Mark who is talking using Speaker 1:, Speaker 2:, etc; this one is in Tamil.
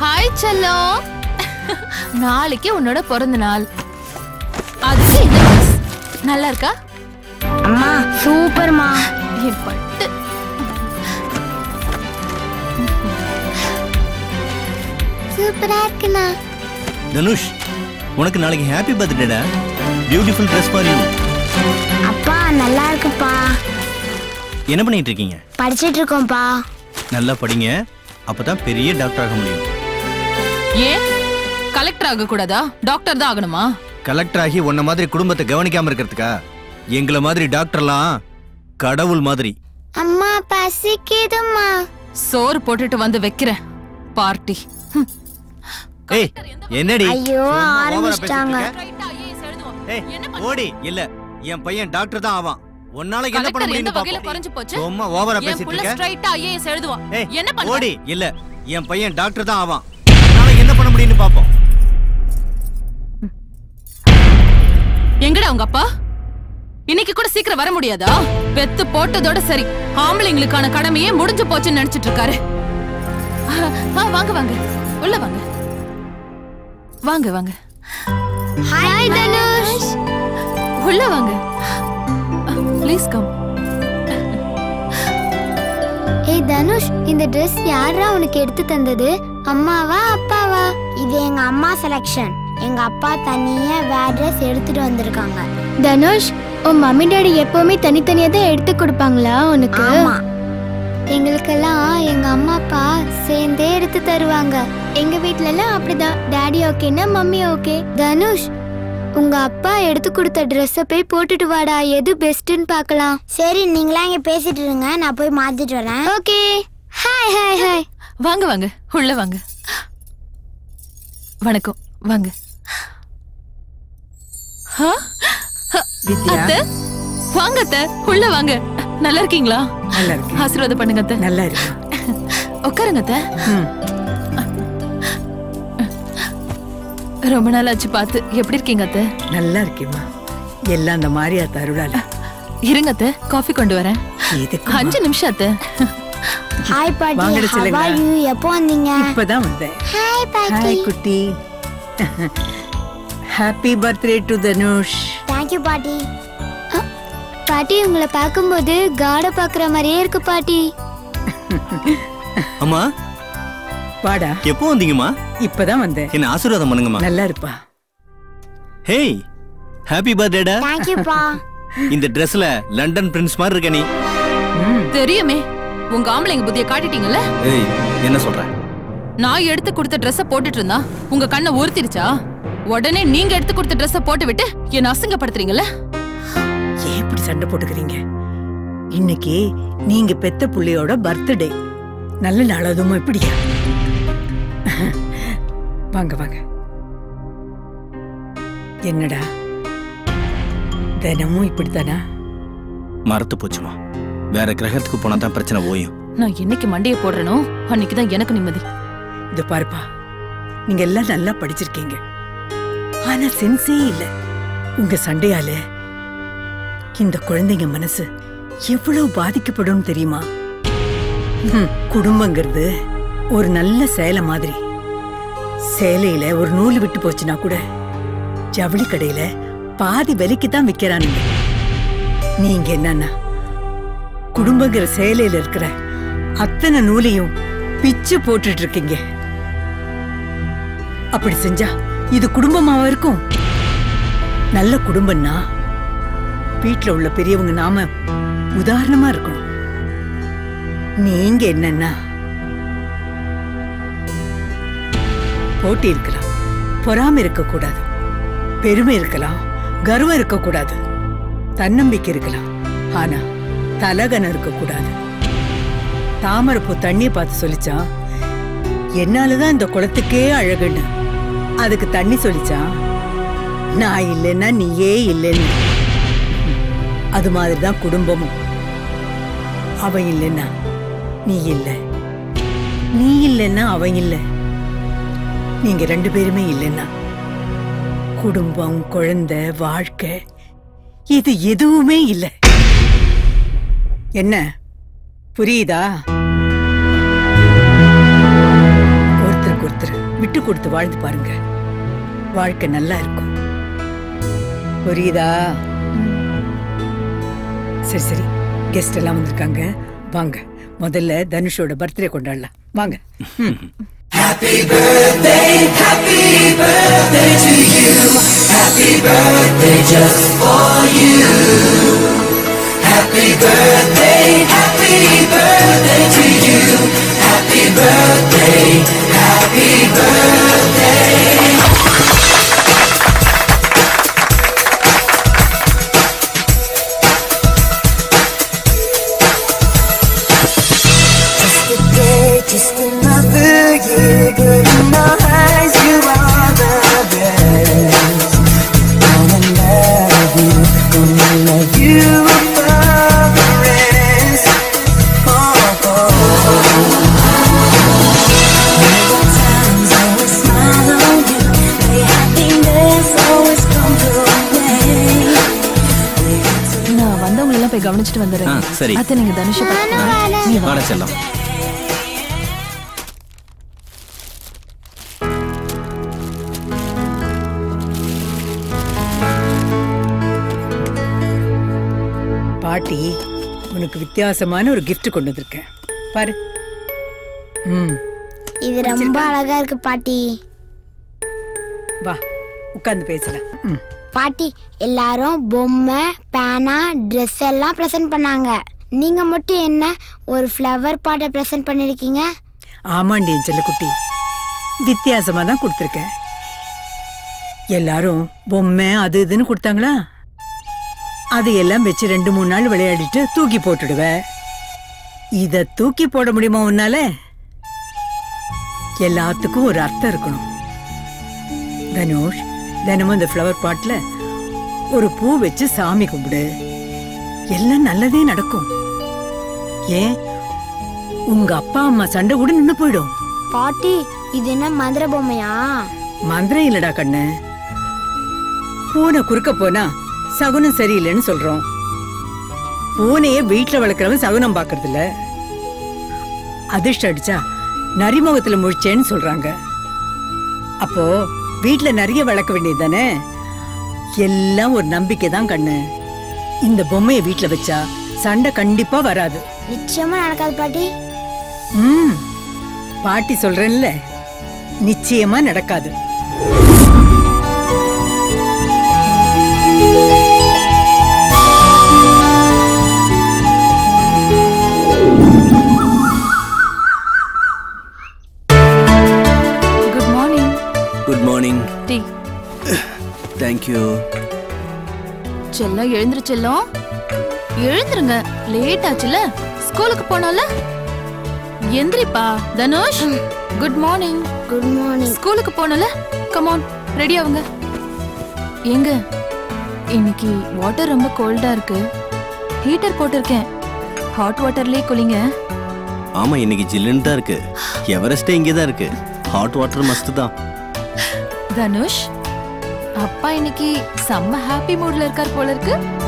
Speaker 1: ஹாய் செல்லம் நாளைக்கு உன்னோட பிறந்த நாள் அதுக்கு இந்த dress. நல்லா இருக்கா
Speaker 2: அம்மா சூப்பர்மா
Speaker 1: என் பட்டு
Speaker 2: சூப்பரா இருக்குண்ணா
Speaker 3: தனுஷ் உனக்கு நாளைக்கு ஹாப்பி பர்த்டேடா பியூட்டிஃபுல் ட்ரெஸ் ஃபார் யூ
Speaker 2: அப்பா நல்லா இருக்குப்பா
Speaker 3: என்ன பண்ணிட்டு இருக்கீங்க
Speaker 2: படிச்சிட்டு இருக்கோம்ப்பா
Speaker 3: நல்லா படிங்க அப்பதான் பெரிய டாக்டர் ஆக முடியும்
Speaker 1: ஏன் கலெக்டர் ஆக கூடாதா டாக்டர் தான் ஆகணுமா
Speaker 3: கலெக்டர் ஆகி உன்ன மாதிரி குடும்பத்தை கவனிக்காம இருக்கிறதுக்கா எங்கள மாதிரி டாக்டர்லாம் கடவுள் மாதிரி
Speaker 2: அம்மா பசிக்குதும்மா
Speaker 1: சோறு போட்டுட்டு வந்து வைக்கிறேன் பார்ட்டி ஹம்.
Speaker 3: ஏய் என்னடி
Speaker 2: ஐயோ
Speaker 3: சும்மா ஓவரா
Speaker 2: ஆரம்பிச்சிட்டாங்க
Speaker 3: பேசிட்டு இருக்க? ஏய் ஓடி இல்ல என் பையன் டாக்டர் தான் ஆவான் உன்னால என்ன பண்ண
Speaker 1: கலெக்டர் எந்த
Speaker 3: முடியும்னு
Speaker 1: வகையில
Speaker 3: பாப்போம்
Speaker 1: குறைஞ்சு போச்சு
Speaker 3: சும்மா ஓவரா
Speaker 1: என்
Speaker 3: பேசிட்டு
Speaker 1: புள்ள
Speaker 3: இருக்க
Speaker 1: ஸ்ட்ரைட்டா ஐஏஎஸ் எழுதுவான்
Speaker 3: ஏய்
Speaker 1: என்ன பண்ண
Speaker 3: ஓடி இல்ல என் பையன் டாக்டர் தான் ஆவான் உன்னால என்ன பண்ண முடியும்னு பாப்போம்
Speaker 1: எங்கடா உங்க அப்பா இன்னைக்கு கூட சீக்கிரம் வர முடியாதா பெத்து போட்டதோட சரி ஆம்பளைங்களுக்கான கடமையே முடிஞ்சு போச்சுன்னு நினைச்சிட்டு இருக்காரு ஆ, ஆ, வாங்க வாங்க உள்ள வாங்க வாங்க வாங்க
Speaker 2: ஹாய் தனுஷ்
Speaker 1: உள்ள வாங்க ப்ளீஸ் கம்
Speaker 2: ஏய் தனுஷ் இந்த Dress யாரா உனக்கு எடுத்து தந்தது அம்மாவா அப்பாவா இது எங்க அம்மா செலக்ஷன் எங்க அப்பா தனியா வேற Dress எடுத்துட்டு வந்திருக்காங்க தனுஷ் உன் மம்மி டாடி எப்பவுமே தனித்தனியா தான் எடுத்து கொடுப்பாங்களா உனக்கு எங்களுக்கெல்லாம் எங்க அம்மா அப்பா சேர்ந்தே எடுத்து தருவாங்க எங்க வீட்ல எல்லாம் அப்படிதான் டாடி ஓகேன்னா மம்மி ஓகே தனுஷ் உங்க அப்பா எடுத்து கொடுத்த ட்ரெஸ்ஸை போய் போட்டுட்டு வாடா எது பெஸ்ட்னு பார்க்கலாம் சரி நீங்களா இங்க பேசிட்டு இருங்க நான் போய் மாத்திட்டு வரேன் ஓகே ஹாய் ஹாய் ஹாய்
Speaker 1: வாங்க வாங்க உள்ள வாங்க வணக்கம் வாங்க ஆ? ஆ,
Speaker 4: வித்யா
Speaker 1: அத்தை வாங்க அத்தை உள்ள வாங்க நல்லா இருக்கீங்களா
Speaker 4: நல்லா இருக்கு
Speaker 1: ஆசீர்வாதம் பண்ணுங்க அத்தை
Speaker 4: நல்லா இருக்கு
Speaker 1: உட்காருங்க அத்தை
Speaker 4: ம்
Speaker 1: ரொம்ப நாள் ஆச்சு பார்த்து எப்படி இருக்கீங்க அத்தை
Speaker 4: நல்லா இருக்கேம்மா எல்லாம் அந்த மாரியா தருளால
Speaker 1: இருங்க அத்தை காஃபி கொண்டு வரேன்
Speaker 4: இதுக்கு
Speaker 1: அஞ்சு நிமிஷம் அத்தை
Speaker 2: ஹாய் பாட்டி
Speaker 4: வாங்கடா
Speaker 2: how
Speaker 4: செல்லுங்க.
Speaker 2: are you எப்போ வந்தீங்க
Speaker 4: இப்பதான் வந்தேன்
Speaker 2: ஹாய் பாட்டி
Speaker 4: ஹாய் குட்டி happy birthday to Dhanush
Speaker 2: thank you பாட்டி அ, பாட்டி உங்களை பார்க்கும்போது காட பார்க்குற மாதிரியே இருக்கு பாட்டி
Speaker 3: அம்மா
Speaker 4: வாடா
Speaker 3: எப்போ வந்தீங்கம்மா
Speaker 4: இப்பதான் வந்தேன்
Speaker 3: என்ன ஆசீர்வாதம் பண்ணுங்கம்மா
Speaker 4: நல்லா இருப்பா
Speaker 3: ஹேய் ஹாப்பி பர்த்டேடா
Speaker 2: தேங்க் யூப்பா
Speaker 3: இந்த Dressல லண்டன் பிரின்ஸ் மாதிரி இருக்க நீ
Speaker 4: ம்
Speaker 1: தெரியுமே உங்க ஆம்பளைங்க புத்திய காட்டிட்டீங்கல்ல
Speaker 3: ஏய் என்ன சொல்ற
Speaker 1: நான் எடுத்து கொடுத்த ட்ரெஸ்ஸ போட்டுட்டு இருந்தா உங்க கண்ணை உறுத்திருச்சா உடனே நீங்க எடுத்து கொடுத்த ட்ரெஸ்ஸ போட்டு விட்டு என்ன அசிங்கப்படுத்துறீங்கல்ல
Speaker 4: ஏன் இப்படி சண்டை போட்டுக்கிறீங்க இன்னைக்கு நீங்க பெத்த புள்ளையோட பர்த்டே நல்ல நாள் அதுவும் இப்படியா வாங்க வாங்க என்னடா தினமும் இப்படித்தானா
Speaker 3: மறத்து போச்சுமா வேற கிரகத்துக்கு போனா தான் பிரச்சனை ஓயும்
Speaker 1: நான் என்னைக்கு மண்டைய போடுறேனோ அன்னைக்குதான் எனக்கு நிம்மதி
Speaker 4: இது பாருப்பா நீங்க எல்லாம் நல்லா படிச்சிருக்கீங்க ஆனா சென்ஸே இல்ல உங்க சண்டையால இந்த குழந்தைங்க மனசு எவ்வளவு பாதிக்கப்படும் தெரியுமா ஹம், குடும்பங்கிறது ஒரு நல்ல சேலை மாதிரி சேலையில ஒரு நூல் விட்டு போச்சுன்னா கூட ஜவுளி கடையில பாதி விலைக்கு தான் விக்கிறானுங்க நீங்க என்னன்னா குடும்பங்கிற சேலையில இருக்கிற அத்தனை நூலையும் பிச்சு போட்டுட்டு இருக்கீங்க அப்படி செஞ்சா இது குடும்பமாவா இருக்கும் நல்ல குடும்பம்னா வீட்ல உள்ள பெரியவங்க நாம உதாரணமா இருக்கணும் நீங்க என்னன்னா போட்டி இருக்கலாம் பொறாமை இருக்கக்கூடாது பெருமை இருக்கலாம் கர்வம் இருக்கக்கூடாது தன்னம்பிக்கை இருக்கலாம் ஆனா தலகனம் இருக்கக்கூடாது தாமரைப்பூ தண்ணிய பார்த்து சொல்லிச்சான் என்னாலதான் இந்த குளத்துக்கே அழகுன்னு அதுக்கு தண்ணி சொல்லிச்சான் நான் இல்லைன்னா நீயே இல்லைன்னு அது மாதிரிதான் குடும்பமும் அவன் இல்லைன்னா நீ இல்லை நீ இல்லைன்னா அவன் இல்லை நீங்க ரெண்டு பேருமே இல்லைன்னா குடும்பம் குழந்தை வாழ்க்கை இது எதுவுமே இல்லை என்ன புரியுதா ஒருத்தருக்கு ஒருத்தர் விட்டு கொடுத்து வாழ்ந்து பாருங்க வாழ்க்கை நல்லா இருக்கும் புரியுதா சரி சரி கெஸ்ட் எல்லாம் வந்திருக்காங்க வாங்க முதல்ல தனுஷோட பர்த்டே கொண்டாடலாம் வாங்க ம்.
Speaker 5: Just a day, just another year. Good in my eyes, you are the best. Gonna love you, gonna love you above the rest. Oh, oh. There were times I would smile on you. May happiness always come your way.
Speaker 1: நான் வந்தவங்க எல்லாம் போய் கவனிச்சிட்டு வந்துடுறேன்
Speaker 3: ஆ, சரி.
Speaker 1: அத்தை நீங்க தனுஷ நீ வா.
Speaker 3: வாட செல்லம்
Speaker 4: பாட்டி உனக்கு வித்தியாசமான ஒரு gift கொண்டு வந்திருக்கேன் பாரு ம்
Speaker 2: இது ரொம்ப அழகா இருக்கு பாட்டி
Speaker 4: வா உட்கார்ந்து பேசலாம் ம்
Speaker 2: பாட்டி எல்லாரும் பொம்மை பேனா ட்ரெஸ் எல்லாம் ப்ரெசென்ட் பண்ணாங்க நீங்க மட்டும் என்ன ஒரு ஃப்ளவர் பாட்டை ப்ரெசென்ட் பண்ணிருக்கீங்க
Speaker 4: ஆமாண்டி என் செல்லக்குட்டி வித்தியாசமா தான் கொடுத்துருக்கேன் எல்லாரும் பொம்மை அது இதுன்னு கொடுத்தாங்களா அதையெல்லாம் வச்சு ரெண்டு மூணு நாள் விளையாடிட்டு தூக்கி போட்டுடுவ இத தூக்கி போட முடியுமா உன்னால எல்லாத்துக்கும் ஒரு அர்த்தம் இருக்கணும் தனுஷ் தினமும் இந்த ஃப்ளவர் பாட்ல ஒரு பூ வச்சு சாமி கும்பிடு எல்லாம் நல்லதே நடக்கும் ஏன் உங்க அப்பா அம்மா சண்டை கூட நின்னு போயிடும்
Speaker 2: பாட்டி இது என்ன மதுரை பொம்மையா
Speaker 4: மந்திரம் இல்லடா கண்ணு பூனை குறுக்க போனா சகுனம் சரியில்லைன்னு சொல்றோம் பூனைய வீட்டுல வளர்க்கறவன் சகுனம் பாக்குறது இல்ல அதிர்ஷ்டம் அடிச்சா நரிமுகத்துல முழிச்சேன்னு சொல்றாங்க அப்போ வீட்டுல நிறைய வளர்க்க வேண்டியது தானே எல்லாம் ஒரு நம்பிக்கை தான் கண்ணு இந்த பொம்மைய வீட்டுல வச்சா சண்டை கண்டிப்பா வராது
Speaker 2: நிச்சயமா நடக்காது பாட்டி
Speaker 4: ம் பாட்டி சொல்றேன்ல நிச்சயமா நடக்காது
Speaker 1: குட் மார்னிங்
Speaker 3: குட் மார்னிங்
Speaker 1: டீ
Speaker 3: தேங்க்யூ
Speaker 1: செல்லம் எழுந்துரு செல்லம் எழுந்துருங்க லேட் ஆச்சுல ஸ்கூலுக்கு போனோம்ல எந்திரிப்பா Dhanush good morning
Speaker 2: good morning
Speaker 1: ஸ்கூலுக்கு போனல கமான் ரெடி ஆவுங்க எங்க இன்னைக்கு வாட்டர் ரொம்ப கோல்டா இருக்கு ஹீட்டர் போட்டிருக்கேன் ஹாட் வாட்டர்லயே குளிங்க
Speaker 3: ஆமா இன்னைக்கு ஜில்லுன்னு தான் இருக்கு எவரெஸ்டே இங்கே தான் இருக்கு ஹாட் வாட்டர் மஸ்ட் தான்
Speaker 1: தனுஷ் அப்பா இன்னைக்கு செம்ம ஹாப்பி மூட்ல இருக்கார் போல இருக்கு